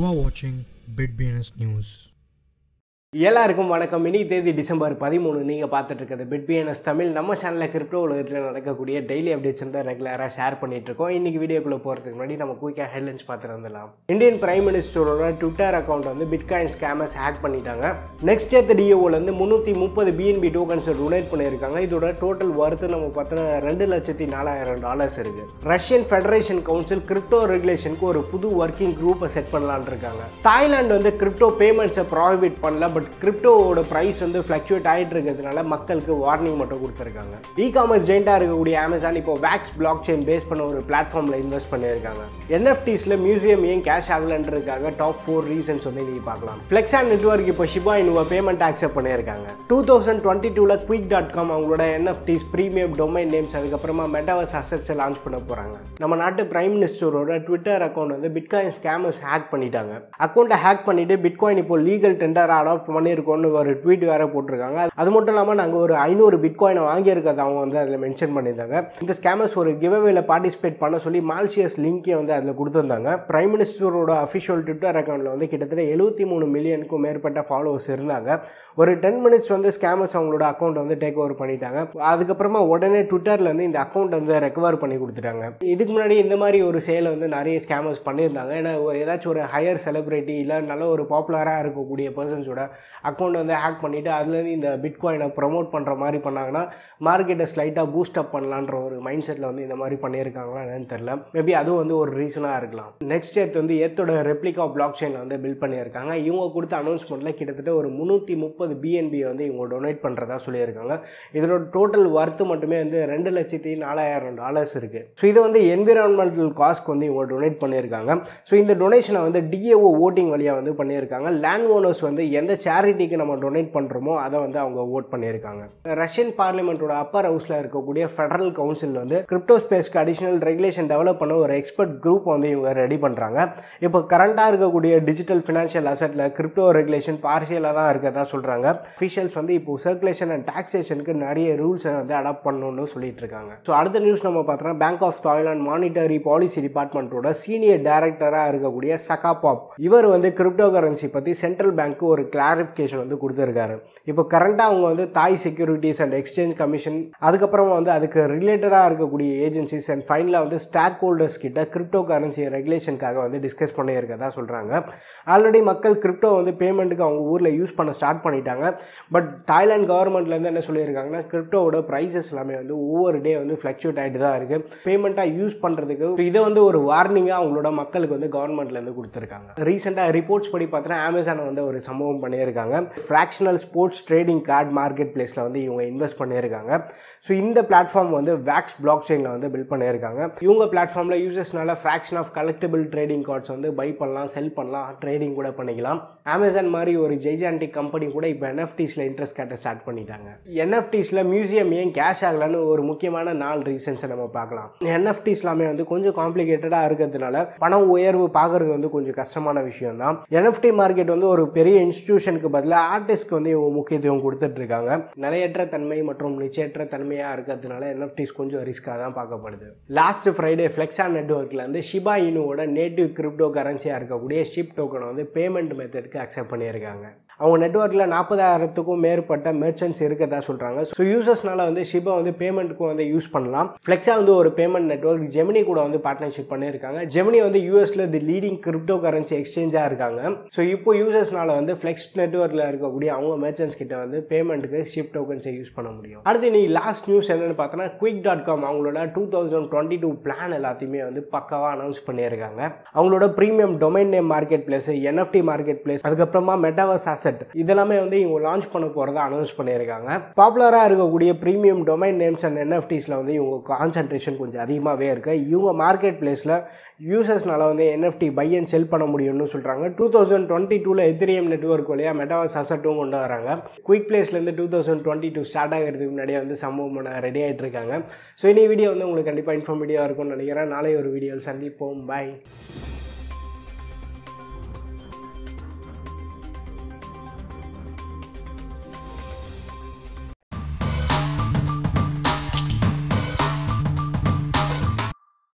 are watching BitBNS News. எல்லாருக்கும் வணக்கம் இனி தேதி டிசம்பர் பதிமூணு நீங்கள் பார்த்துட்டு இருக்கிறது பிட்பிஎன்எஸ் தமிழ் நம்ம சேனலில் கிரிப்டோ உலகத்தில் நடக்கக்கூடிய டெய்லி அப்டேட்ஸ் வந்து ரெகுலராக ஷேர் பண்ணிட்டு இருக்கோம் இன்னைக்கு வீடியோக்குள்ளே போகிறதுக்கு முன்னாடி நம்ம குயிக்காக ஹெட்லைன்ஸ் பார்த்துட்டு வந்துடலாம் இந்தியன் பிரைம் மினிஸ்டரோட ட்விட்டர் அக்கௌண்ட் வந்து பிட்காயின் ஸ்கேமர்ஸ் ஹேக் பண்ணிட்டாங்க நெக்ஸ்ட் டேத் டிஓலேருந்து முந்நூற்றி முப்பது பிஎன்பி டோக்கன்ஸ் டொனேட் பண்ணியிருக்காங்க இதோட டோட்டல் வரத்து நம்ம பார்த்தோன்னா ரெண்டு லட்சத்தி நாலாயிரம் டாலர்ஸ் இருக்குது ரஷ்யன் ஃபெடரேஷன் கவுன்சில் கிரிப்டோ ரெகுலேஷனுக்கு ஒரு புது ஒர்க்கிங் குரூப்பை செட் பண்ணலான்னு இருக்காங்க தாய்லாந்து வந்து கிரிப்டோ பேமெண்ட்ஸை ப்ராஹிபிட் பண்ணல பட் கிரிப்டோவோட ப்ரைஸ் வந்து ஃப்ளக்சுவேட் ஆகிட்டு இருக்கிறதுனால மக்களுக்கு வார்னிங் மட்டும் கொடுத்துருக்காங்க இ காமர்ஸ் ஜெயிண்டாக இருக்கக்கூடிய அமேசான் இப்போ வேக்ஸ் பிளாக் செயின் பேஸ் பண்ண ஒரு பிளாட்ஃபார்மில் இன்வெஸ்ட் பண்ணியிருக்காங்க என்எஃப்டிஸில் மியூசியம் ஏன் கேஷ் ஆகலன்றதுக்காக டாப் ஃபோர் ரீசன்ஸ் வந்து நீங்கள் பார்க்கலாம் ஃப்ளெக்ஸா நெட்ஒர்க் இப்போ ஷிபா இனுவா பேமெண்ட் ஆக்செப்ட் பண்ணியிருக்காங்க டூ தௌசண்ட் டுவெண்ட்டி டூவில் குவிக் டாட் காம் அவங்களோட என்எஃப்டிஸ் ப்ரீமியம் டொமைன் நேம்ஸ் அதுக்கப்புறமா மெட்டாவர்ஸ் அசட்ஸை லான்ச் பண்ண போகிறாங்க நம்ம நாட்டு பிரைம் மினிஸ்டரோட ட்விட்டர் அக்கௌண்ட் வந்து பிட்காயின் ஸ்கேமர்ஸ் ஹேக் பண்ணிட்டாங்க அக்கௌண்ட்டை ஹேக் பண்ணிட்டு பிட்காயின் இப்போ லீகல் டெண்டர் அடாப்ட் பண்ணியிருக்கோம்னு ஒரு ட்வீட் வேற போட்டிருக்காங்க அது மட்டும் இல்லாமல் நாங்கள் ஒரு ஐநூறு பிட்காயினை வாங்கியிருக்கிறத அவங்க வந்து அதில் மென்ஷன் பண்ணியிருந்தாங்க இந்த ஸ்கேமர்ஸ் ஒரு கிவ்அவேல பார்ட்டிசிபேட் பண்ண சொல்லி மால்சியஸ் லிங்கையும் வந்து அதில் கொடுத்துருந்தாங்க பிரைம் மினிஸ்டரோட அஃபிஷியல் ட்விட்டர் அக்கௌண்ட்டில் வந்து கிட்டத்தட்ட எழுபத்தி மூணு மில்லியனுக்கும் மேற்பட்ட ஃபாலோவர்ஸ் இருந்தாங்க ஒரு டென் மினிட்ஸ் வந்து ஸ்கேமர்ஸ் அவங்களோட அக்கௌண்ட் வந்து டேக் ஓவர் பண்ணிட்டாங்க அதுக்கப்புறமா உடனே ட்விட்டரில் வந்து இந்த அக்கௌண்ட் வந்து ரெக்கவர் பண்ணி கொடுத்துட்டாங்க இதுக்கு முன்னாடி இந்த மாதிரி ஒரு சேலை வந்து நிறைய ஸ்கேமர்ஸ் பண்ணியிருந்தாங்க ஏன்னா ஒரு ஏதாச்சும் ஒரு ஹையர் செலிபிரிட்டி இல்லை நல்ல ஒரு பாப்புலராக இருக்கக்கூடிய பர்சன்ஸோட அக்கௌண்ட் வந்து ஹேக் பண்ணிவிட்டு அதுலேருந்து இந்த பிட்காயினை ப்ரொமோட் பண்ணுற மாதிரி பண்ணாங்கன்னா மார்க்கெட்டை ஸ்லைட்டாக பூஸ்ட் அப் பண்ணலான்ற ஒரு மைண்ட் செட்டில் வந்து இந்த மாதிரி பண்ணியிருக்காங்களா என்னன்னு தெரில மேபி அதுவும் வந்து ஒரு ரீசனாக இருக்கலாம் நெக்ஸ்ட் எத் வந்து எத்தோட ரெப்ளிகா பிளாக் செயினில் வந்து பில்ட் பண்ணியிருக்காங்க இவங்க கொடுத்த அனௌன்ஸ்மெண்ட்டில் கிட்டத்தட்ட ஒரு முந்நூற்றி முப்பது பிஎன்பி வந்து இவங்க டொனேட் பண்ணுறதா சொல்லியிருக்காங்க இதோட டோட்டல் ஒர்த்து மட்டுமே வந்து ரெண்டு லட்சத்தி நாலாயிரம் டாலர்ஸ் இருக்குது ஸோ இது வந்து என்விரான்மெண்டல் காஸ்க்கு வந்து இவங்க டொனேட் பண்ணியிருக்காங்க ஸோ இந்த டொனேஷனை வந்து டிஏஓ ஓட்டிங் வழியாக வந்து பண்ணியிருக்காங்க லேண்ட் ஓனர்ஸ் வந்து எந்த சேரிட்டிக்கு நம்ம டொனேட் பண்ணுறோமோ அதை வந்து அவங்க ஓட் பண்ணியிருக்காங்க ரஷ்யன் பார்லிமெண்ட்டோட அப்பர் ஹவுஸில் இருக்கக்கூடிய ஃபெடரல் கவுன்சில் வந்து கிரிப்டோ ஸ்பேஸ்க்கு அடிஷனல் ரெகுலேஷன் டெவலப் பண்ண ஒரு எக்ஸ்பர்ட் குரூப் வந்து இவங்க ரெடி பண்ணுறாங்க இப்போ கரண்ட்டாக இருக்கக்கூடிய டிஜிட்டல் ஃபினான்ஷியல் அசட்டில் கிரிப்டோ ரெகுலேஷன் பார்ஷியலாக தான் இருக்கிறதா சொல்கிறாங்க அஃபிஷியல்ஸ் வந்து இப்போ சர்க்குலேஷன் அண்ட் டாக்ஸேஷனுக்கு நிறைய ரூல்ஸை வந்து அடாப்ட் பண்ணணும்னு சொல்லிட்டு இருக்காங்க ஸோ அடுத்த நியூஸ் நம்ம பார்த்தோம்னா bank of Thailand monetary policy டிபார்ட்மெண்ட்டோட சீனியர் டைரக்டராக இருக்கக்கூடிய சகா பாப் இவர் வந்து கிரிப்டோ கரன்சி பற்றி சென்ட்ரல் பேங்க்கு ஒரு கிளாரிஃபிகேஷன் வந்து கொடுத்துருக்காரு இப்போ கரண்ட்டாக அவங்க வந்து தாய் செக்யூரிட்டிஸ் அண்ட் எக்ஸ்சேஞ்ச் கமிஷன் அதுக்கப்புறமா வந்து அதுக்கு ரிலேட்டடாக இருக்கக்கூடிய ஏஜென்சிஸ் அண்ட் ஃபைனலாக வந்து ஸ்டாக் ஹோல்டர்ஸ் கிட்ட கிரிப்டோ கரன்சி ரெகுலேஷனுக்காக வந்து டிஸ்கஸ் பண்ணியிருக்கதா சொல்கிறாங்க ஆல்ரெடி மக்கள் கிரிப்டோ வந்து பேமெண்ட்டுக்கு அவங்க ஊரில் யூஸ் பண்ண ஸ்டார்ட் பண்ணிட்டாங்க பட் தாய்லாந்து கவர்மெண்ட்லேருந்து என்ன சொல்லியிருக்காங்கன்னா கிரிப்டோவோட ப்ரைஸஸ் எல்லாமே வந்து ஒவ்வொரு டே வந்து ஃப்ளக்சுவேட் ஆகிட்டு தான் இருக்குது பேமெண்ட்டாக யூஸ் பண்ணுறதுக்கு இதை வந்து ஒரு வார்னிங்காக அவங்களோட மக்களுக்கு வந்து கவர்மெண்ட்லேருந்து கொடுத்துருக்காங்க ரீசெண்டாக ரிப்போர்ட்ஸ் படி பார்த்தோன்னா அமேசான் வந்து ஒரு சம்பவம் பண்ணியிருக்காங்க fractional sports trading card market பிளேஸில் வந்து இவங்க இன்வெஸ்ட் பண்ணியிருக்காங்க ஸோ இந்த பிளாட்ஃபார்ம் வந்து வேக்ஸ் பிளாக் செயினில் வந்து பில்ட் பண்ணியிருக்காங்க இவங்க பிளாட்ஃபார்மில் யூசர்ஸ்னால fraction of collectible trading cards வந்து பை பண்ணலாம் செல் பண்ணலாம் ட்ரேடிங் கூட பண்ணிக்கலாம் அமேசான் மாதிரி ஒரு ஜெய்ஜான்டிக் கம்பெனி கூட இப்போ என்எஃப்டிஸில் இன்ட்ரெஸ்ட் கேட்ட ஸ்டார்ட் பண்ணிட்டாங்க என்எஃப்டிஸில் மியூசியம் ஏன் கேஷ் ஆகலான்னு ஒரு முக்கியமான நாலு ரீசன்ஸை நம்ம பார்க்கலாம் என்எஃப்டிஸ் எல்லாமே வந்து கொஞ்சம் காம்ப்ளிகேட்டடாக இருக்கிறதுனால பண உயர்வு பார்க்கறது வந்து கொஞ்சம் கஷ்டமான விஷயம் தான் என்எஃப்டி மார்க்கெட் வந்து ஒரு பெரிய இன்ஸ்டிடியூஷனுக்கு பதிலாக ஆர்டிஸ்ட்க்கு வந்து இவங்க முக்கியத்துவம் கொடுத்துட்டு இருக்காங்க நிலையற்ற தன்மை மற்றும் நிச்சயற்ற தன்மையாக இருக்கிறதுனால என்எஃப்டிஸ் கொஞ்சம் ரிஸ்க்காக தான் பார்க்கப்படுது லாஸ்ட் ஃப்ரைடே ஃப்ளெக்ஸா நெட்ஒர்க்கில் வந்து ஷிபா இனுவோட நேட்டிவ் கிரிப்டோ கரன்சியாக இருக்கக்கூடிய ஷிப் டோக்கனை வந்து பேமெண்ட் மெத்தடுக்கு அக்செப்ட் பண்ணியிருக்காங்க அவங்க நெட்ஒர்க்கில் நாற்பதாயிரத்துக்கும் மேற்பட்ட மெர்ச்சன்ட்ஸ் இருக்கதா சொல்கிறாங்க ஸோ யூசர்ஸ்னால வந்து ஷிபா வந்து பேமெண்ட்டுக்கும் வந்து யூஸ் பண்ணலாம் ஃப்ளெக்ஸா வந்து ஒரு பேமெண்ட் நெட்ஒர்க் ஜெமினி கூட வந்து பார்ட்னர்ஷிப் பண்ணியிருக்காங்க ஜெமினி வந்து யூஎஸில் தி லீடிங் கிரிப்டோ கரன்சி எக்ஸ்சேஞ்சாக இருக்காங்க ஸோ இப்போ யூசர்ஸ்னால வந்து ஃப்ளெக்ஸ் நெட்ஒர்க்கில் இருக்கக்கூடிய அவங்க மெர்ச்சன்ட்ஸ் கிட்ட வந்து பேமெண்ட்டுக்கு ஷிப் டோக்கன்ஸை யூஸ் பண்ண முடியும் அடுத்து நீ லாஸ்ட் நியூஸ் என்னென்னு பார்த்தோன்னா குயிக் டாட் காம் அவங்களோட two thousand twenty two plan எல்லாத்தையுமே வந்து பக்காவாக அனௌன்ஸ் பண்ணியிருக்காங்க அவங்களோட premium domain name marketplace NFT marketplace அதுக்கப்புறமா மெட்டாவர்ஸ் அசட் இதெல்லாமே வந்து இவங்க லான்ச் பண்ண போகிறதா அனௌன்ஸ் பண்ணியிருக்காங்க பாப்புலராக இருக்கக்கூடிய ப்ரீமியம் டொமைன் நேம்ஸ் அண்ட் என்எஃப்டிஸில் வந்து இவங்க கான்சன்ட்ரேஷன் கொஞ்சம் அதிகமாகவே இருக்கு இவங்க மார்க்கெட் பிளேஸில் யூசர்ஸ்னால வந்து என்எஃப்டி பை அண்ட் செல் பண்ண முடியும்னு சொல்கிறாங்க டூ தௌசண்ட் டுவெண்ட்டி டூவில் எத்திரியம் நெட்ஒர்க் வழியாக மெட்டாவர்ஸ் அசட்டும் கொண்டு வராங்க குயிக் பிளேஸ்லேருந்து two thousand twenty two start ஆகிறதுக்கு முன்னாடியே வந்து சம்பவம் பண்ண ரெடி ஆகிட்டு இருக்காங்க ஸோ இனி வீடியோ வந்து உங்களுக்கு கண்டிப்பாக இன்ஃபார்மேட்டிவாக இருக்கும்னு நினைக்கிறேன் நாளை ஒரு வீடியோவில் சந்திப்போம் பாய்